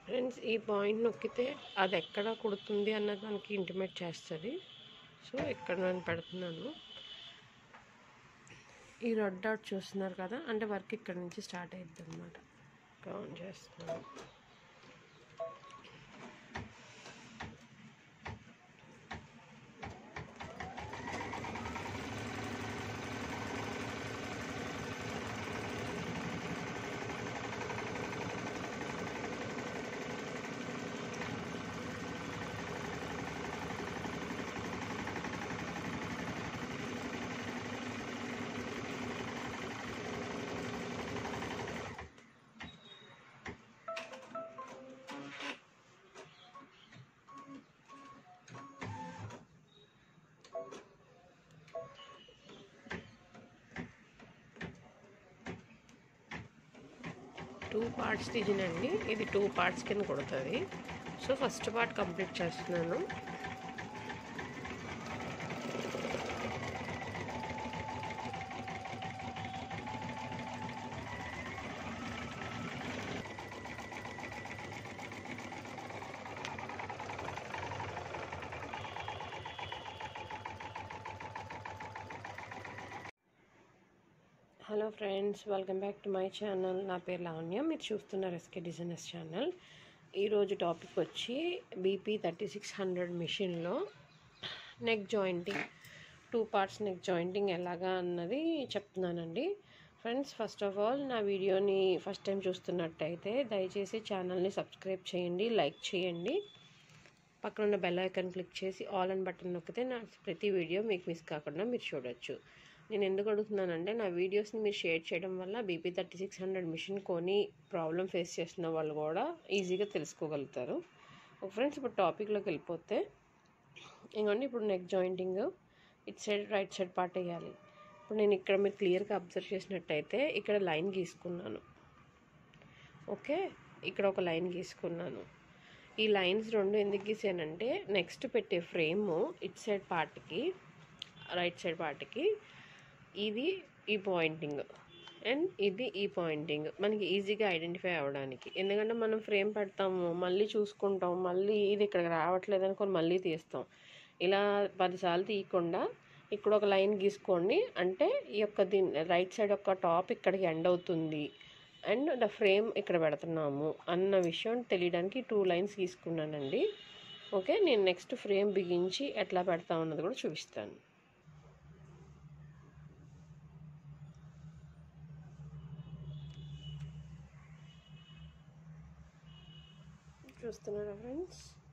friends ఈ point నొక్కితే అది ఎక్కడ కుడుతుంది అన్నది మనకి ఇంటిమేట్ చేస్తుంది సో ఇక్కడ నేను పెడుతున్నాను ఈ రెడ్ డాట్ చూస్తున్నారు కదా అంటే వర్క్ ఇక్కడ నుంచి స్టార్ట్ అయ్యిద్ది అనమాట కౌంట్ చేస్తున్నాను టూ పార్ట్స్ తీసినండి ఇది టూ పార్ట్స్ కింద కుడుతుంది సో ఫస్ట్ పార్ట్ కంప్లీట్ చేస్తున్నాను hello friends welcome back to my channel నా పేరు లావణ్య మీరు చూస్తున్నారు ఎస్కే డిజైనర్స్ ఛానల్ ఈరోజు టాపిక్ వచ్చి బీపీ థర్టీ సిక్స్ హండ్రెడ్ మిషన్లో neck jointing two parts neck jointing ఎలాగా అన్నది చెప్తున్నానండి ఫ్రెండ్స్ ఫస్ట్ ఆఫ్ ఆల్ నా వీడియోని ఫస్ట్ టైం చూస్తున్నట్టయితే దయచేసి ఛానల్ని సబ్స్క్రైబ్ చేయండి లైక్ చేయండి పక్కన ఉన్న బెల్ ఐకాన్ క్లిక్ చేసి ఆల్ అని బటన్ నొక్కితే నా ప్రతి వీడియో మీకు మిస్ కాకుండా మీరు చూడొచ్చు నేను ఎందుకు అడుగుతున్నానంటే నా వీడియోస్ని మీరు షేర్ చేయడం వల్ల BP thirty six hundred machine కొని ప్రాబ్లం ఫేస్ చేస్తున్న వాళ్ళు కూడా ఈజీగా తెలుసుకోగలుగుతారు ఒక ఫ్రెండ్స్ ఇప్పుడు టాపిక్లోకి వెళ్ళిపోతే ఇంకోండి ఇప్పుడు నెక్ జాయింటింగ్ ఇట్ సైడ్ రైట్ సైడ్ పార్ట్ వేయాలి ఇప్పుడు నేను ఇక్కడ మీరు క్లియర్గా అబ్జర్వ్ చేసినట్టయితే ఇక్కడ లైన్ గీసుకున్నాను ఓకే ఇక్కడ ఒక లైన్ గీసుకున్నాను ఈ లైన్స్ రెండు ఎందుకు గీసానంటే నెక్స్ట్ పెట్టే ఫ్రేము ఇట్ సైడ్ పార్ట్కి రైట్ సైడ్ పార్ట్కి ఇది ఈ పాయింటింగ్ అండ్ ఇది ఈ పాయింటింగ్ మనకి ఈజీగా ఐడెంటిఫై అవ్వడానికి ఎందుకంటే మనం ఫ్రేమ్ పెడతాము మళ్ళీ చూసుకుంటాం మళ్ళీ ఇది ఇక్కడికి రావట్లేదు అనుకొని మళ్ళీ తీస్తాం ఇలా పదిసార్లు తీయకుండా ఇక్కడ ఒక లైన్ గీసుకోండి అంటే ఈ యొక్క దీని రైట్ సైడ్ యొక్క టాప్ ఇక్కడికి ఎండ్ అవుతుంది అండ్ ద ఫ్రేమ్ ఇక్కడ పెడుతున్నాము అన్న విషయం తెలియడానికి టూ లైన్స్ గీసుకున్నానండి ఓకే నేను నెక్స్ట్ ఫ్రేమ్ బిగించి ఎట్లా పెడతా ఉన్నది కూడా చూపిస్తాను చూస్తున్నారా ఫ్రెండ్స్